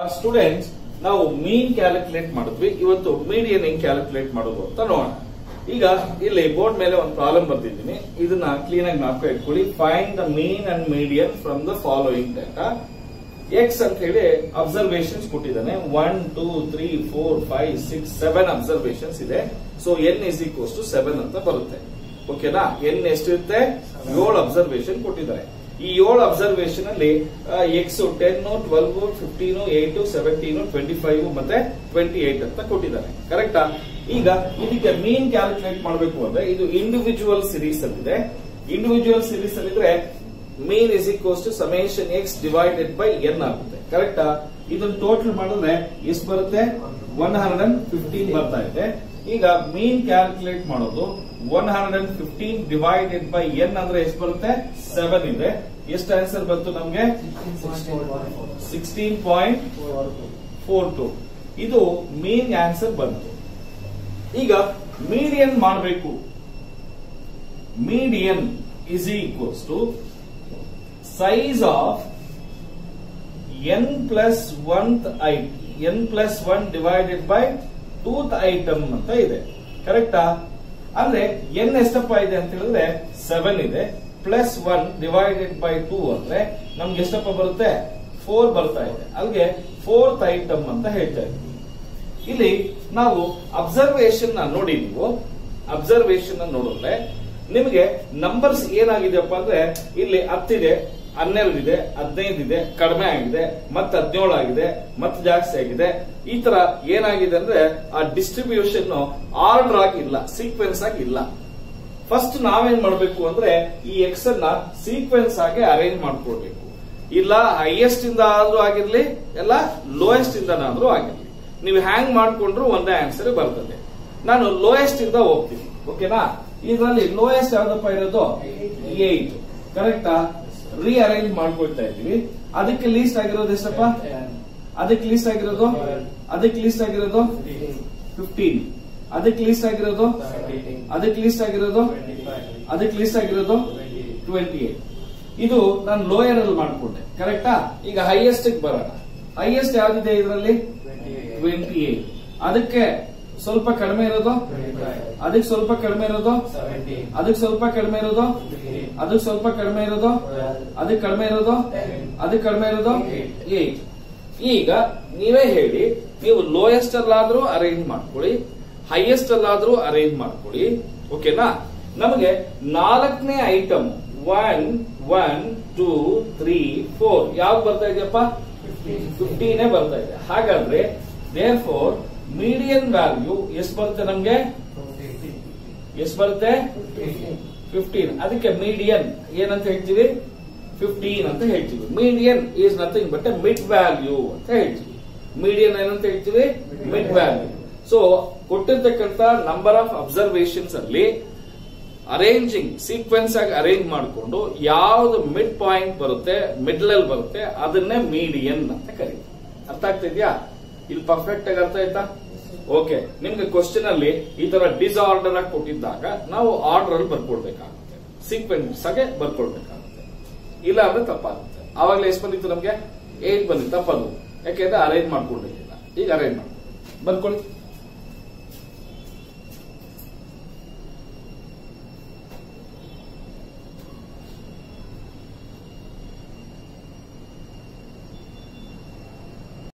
students ನಾವು ಮೀನ್ calculate ಮಾಡಿದ್ವಿ ಇವತ್ತು ಮೀಡಿಯನ್ ಹೆಂಗ್ ಕ್ಯಾಲ್ಕುಲೇಟ್ ಮಾಡೋದು ಅಂತ ನೋಡೋಣ ಈಗ ಇಲ್ಲಿ ಬೋರ್ಡ್ ಮೇಲೆ ಒಂದು ಪ್ರಾಬ್ಲಮ್ ಬರ್ತಿದ್ದೀನಿ ಇದನ್ನ ಕ್ಲೀನ್ ಆಗಿ ನಾಲ್ಕು ಇಟ್ಕೊಳ್ಳಿ find the mean and median from the following data X ಅಂತ ಹೇಳಿ ಅಬ್ಸರ್ವೇಷನ್ಸ್ ಕೊಟ್ಟಿದ್ದಾನೆ one two three four five six seven observations ಇದೆ so N is equals to seven ಅಂತ ಬರುತ್ತೆ ಓಕೆನಾ ಎನ್ ಎಷ್ಟಿರುತ್ತೆ ಏಳು ಅಬ್ಸರ್ವೇಷನ್ ಕೊಟ್ಟಿದ್ದಾರೆ ಈ ಏಳು ಅಬ್ಸರ್ವೇಷನ್ ಅಲ್ಲಿ X ten twelve fifteen eight seventeen twenty five ಮತ್ತೆ ಟ್ವೆಂಟಿ ಏಟ್ ಅಂತ ಕೊಟ್ಟಿದ್ದಾರೆ ಕರೆಕ್ಟಾ ಈಗ ಇದಕ್ಕೆ ಮೀನ್ ಕ್ಯಾಲ್ಕುಲೇಟ್ ಮಾಡಬೇಕು ಅಂದ್ರೆ ಇದು ಇಂಡಿವಿಜುವಲ್ ಸಿರೀಸ್ ಅಲ್ಲಿದೆ ಇಂಡಿವಿಜುವಲ್ ಸಿರೀಸ್ ಅಲ್ಲಿದ್ರೆ mean is equals to summation X divided by N ಆಗುತ್ತೆ ಕರೆಕ್ಟಾ ಇದನ್ನ ಟೋಟಲ್ ಮಾಡಿದ್ರೆ ಎಷ್ಟು ಬರುತ್ತೆ ಒನ್ ಹಂಡ್ರೆಡ್ ಅಂಡ್ ಫಿಫ್ಟೀನ್ ಬರ್ತಾ ಇದೆ ಈಗ ಮೀನ್ ಕ್ಯಾಲ್ಕುಲೇಟ್ ಮಾಡೋದು one hundred and fifteen divided by N ಅಂದ್ರೆ ಎಷ್ಟು ಬರುತ್ತೆ ಸೆವೆನ್ ಇದೆ ಎಷ್ಟು ಆನ್ಸರ್ ಬಂತು ನಮ್ಗೆ ಸಿಕ್ಸ್ಟೀನ್ ಪಾಯಿಂಟ್ ಫೋರ್ ಟು ಇದು ಮೀನ್ ಆನ್ಸರ್ ಬಂತು ಈಗ ಮೀಡಿಯನ್ ಮಾಡಬೇಕು median is equals to size of N plus oneth I N plus one divided by twoth item ಅಂತ ಇದೆ ಕರೆಕ್ಟಾ ಅಂದ್ರೆ ಎನ್ ಎಷ್ಟಪ್ಪ ಇದೆ ಅಂತ ಹೇಳಿದ್ರೆ ಸೆವೆನ್ ಇದೆ plus one divided by two ಅಂದ್ರೆ ನಮ್ಗೆ ಎಷ್ಟಪ್ಪ ಬರುತ್ತೆ ಫೋರ್ ಬರ್ತಾ ಇದೆ ಅಲ್ಲಿಗೆ ಫೋರ್ತ್ ಐಟಮ್ ಅಂತ ಹೇಳ್ತಾ ಇದ್ವಿ ಇಲ್ಲಿ ನಾವು ಅಬ್ಸರ್ವೇಷನ್ ನೋಡಿ ನೀವು ಅಬ್ಸರ್ವೇಷನ್ ನೋಡಿದ್ರೆ ನಿಮಗೆ ನಂಬರ್ಸ್ ಏನಾಗಿದೆಯಪ್ಪ ಅಂದ್ರೆ ಇಲ್ಲಿ ಹತ್ತಿದೆ ಹನ್ನೆರಡು ಇದೆ ಹದಿನೈದು ಇದೆ ಕಡಿಮೆ ಆಗಿದೆ ಮತ್ತೆ ಹದಿನೇಳು ಆಗಿದೆ ಮತ್ತೆ ಜಾಸ್ತಿ ಆಗಿದೆ ಈ ತರ ಏನಾಗಿದೆ ಅಂದ್ರೆ ಆ ಡಿಸ್ಟ್ರಿಬ್ಯೂಷನ್ ಆರ್ಡರ್ ಆಗಿ ಇಲ್ಲ ಸೀಕ್ವೆನ್ಸ್ ಆಗಿ ಇಲ್ಲ ಫಸ್ಟ್ ನಾವೇನ್ ಮಾಡ್ಬೇಕು ಅಂದ್ರೆ ಈ ಎಕ್ಸ್ ಅನ್ನ ಸೀಕ್ವೆನ್ಸ್ ಆಗಿ ಅರೇಂಜ್ ಮಾಡ್ಕೊಳ್ಬೇಕು ಇಲ್ಲ ಹೈಯೆಸ್ಟ್ ಇಂದ ಆದ್ರೂ ಆಗಿರ್ಲಿ ಎಲ್ಲ ಲೋಯೆಸ್ಟ್ ಇಂದನಾದ್ರೂ ಆಗಿರ್ಲಿ ನೀವು ಹ್ಯಾಂಗ್ ಮಾಡ್ಕೊಂಡ್ರು ಒಂದೇ ಆನ್ಸರ್ ಬರ್ತದೆ ನಾನು ಲೋಯೆಸ್ಟ್ ಇಂದ ಹೋಗ್ತೀನಿ ಓಕೆನಾ ಇದರಲ್ಲಿ ಲೋಯೆಸ್ಟ್ ಯಾವ್ದಪ್ಪ ಇರೋದು ಏಟ್ ಕರೆಕ್ಟಾ ರೀ ಅರೇಂಜ್ ಮಾಡ್ಕೊಳ್ತಾ ಇದೀವಿ ಅದಕ್ಕೆ ಲೀಸ್ಟ್ ಆಗಿರೋದು ಎಷ್ಟಪ್ಪ ಅದಕ್ಕೆ ಲೀಸ್ಟ್ ಆಗಿರೋದು ಅದಕ್ಕೆ ಲೀಸ್ಟ್ ಆಗಿರೋದು ಫಿಫ್ಟೀನ್ ಅದಕ್ಕೆ ಲೀಸ್ಟ್ ಆಗಿರೋದು ಅದಕ್ಕೆ ಲೀಸ್ಟ್ ಆಗಿರೋದು ಅದಕ್ಕೆ ಲೀಸ್ಟ್ ಆಗಿರೋದು ಟ್ವೆಂಟಿ ಏಟ್ ಇದು ನಾನು ಲೋಯರ್ ಅಲ್ಲಿ ಮಾಡ್ಕೊಂಡೆ ಕರೆಕ್ಟಾ ಈಗ ಹೈಯೆಸ್ಟ್ ಬರೋಣ ಹೈಯೆಸ್ಟ್ ಯಾವ್ದಿದೆ ಇದರಲ್ಲಿ ಟ್ವೆಂಟಿ ಏಟ್ ಅದಕ್ಕೆ ಸ್ವಲ್ಪ ಕಡಿಮೆ ಇರೋದು ಅದಕ್ಕೆ ಸ್ವಲ್ಪ ಕಡಿಮೆ ಇರೋದು ಅದಕ್ಕೆ ಸ್ವಲ್ಪ ಕಡಿಮೆ ಇರೋದು ಅದಕ್ಕೆ ಸ್ವಲ್ಪ ಕಡಿಮೆ ಇರೋದು ಅದಕ್ಕೆ ಕಡಿಮೆ ಇರೋದು ಅದಕ್ಕೆ ಕಡಿಮೆ ಇರೋದು ಏಟ್ ಈಗ ನೀವೇ ಹೇಳಿ ನೀವು ಲೋಯೆಸ್ಟ್ ಅಲ್ಲಾದ್ರೂ ಅರೇಂಜ್ ಮಾಡ್ಕೊಳ್ಳಿ ಹೈಯೆಸ್ಟ್ ಅಲ್ಲಾದ್ರೂ ಅರೇಂಜ್ ಮಾಡ್ಕೊಳ್ಳಿ ಓಕೆನಾ ನಮಗೆ ನಾಲ್ಕನೇ item one one two three four ಯಾವ್ದು ಬರ್ತಾ ಇದೆಯಪ್ಪ ಫಿಫ್ಟೀನೇ ಬರ್ತಾ ಇದೆ ಹಾಗಾದ್ರೆ ದೇರ್ ಫೋರ್ ಮೀಡಿಯನ್ ವ್ಯಾಲ್ಯೂ ಎಷ್ಟು ಬರುತ್ತೆ ನಮ್ಗೆ ಎಷ್ಟು ಬರುತ್ತೆ ಫಿಫ್ಟೀನ್ ಅದಕ್ಕೆ ಮೀಡಿಯನ್ ಏನಂತ ಹೇಳ್ತೀವಿ ಫಿಫ್ಟೀನ್ ಅಂತ ಹೇಳ್ತೀವಿ median is nothing but mid value ಅಂತ ಹೇಳ್ತೀವಿ ಮೀಡಿಯನ್ ಏನಂತ ಹೇಳ್ತೀವಿ ಮಿಡ್ ವ್ಯಾಲ್ಯೂ ಸೊ ಕೊಟ್ಟಿರ್ತಕ್ಕಂತ ನಂಬರ್ ಆಫ್ ಅಬ್ಸರ್ವೇಷನ್ಸ್ ಅಲ್ಲಿ ಅರೇಂಜಿಂಗ್ ಸೀಕ್ವೆನ್ಸ್ ಆಗಿ ಅರೇಂಜ್ ಮಾಡಿಕೊಂಡು ಯಾವ್ದು ಮಿಡ್ ಪಾಯಿಂಟ್ ಬರುತ್ತೆ ಮಿಡ್ಲ್ ಅಲ್ಲಿ ಬರುತ್ತೆ ಅದನ್ನೇ ಮೀಡಿಯನ್ ಅಂತ ಕರೀತೀವಿ ಅರ್ಥ ಆಗ್ತಿದ್ಯಾ ಇಲ್ಲಿ ಪರ್ಫೆಕ್ಟ್ ಆಗಿ ಅರ್ಥ ಆಯ್ತಾ ಓಕೆ ನಿಮ್ಗೆ ಕ್ವಶನ್ ಅಲ್ಲಿ ಈ ತರ ಡಿಸಾರ್ಡರ್ ಆಗಿ ಕೊಟ್ಟಿದ್ದಾಗ ನಾವು ಆರ್ಡರ್ ಅಲ್ಲಿ ಬರ್ಕೊಳ್ಬೇಕಾಗುತ್ತೆ ಸೀಕ್ವೆನ್ಸ್ ಆಗಿ ಬರ್ಕೊಳ್ಬೇಕಾಗುತ್ತೆ ಇಲ್ಲ ಅಂದ್ರೆ ತಪ್ಪಾಗುತ್ತೆ ಆವಾಗಲೇ ಎಷ್ಟು ಬಂದಿತ್ತು ನಮ್ಗೆ ಏಟ್ ಬಂದಿತ್ತು ತಪ್ಪದು ಯಾಕೆಂದ್ರೆ ಅರೇಂಜ್ ಮಾಡ್ಕೊಂಡಿರ್ಲಿಲ್ಲ ಈಗ ಅರೇಂಜ್ ಮಾಡಿ ಬರ್ಕೊಳ್ಳಿ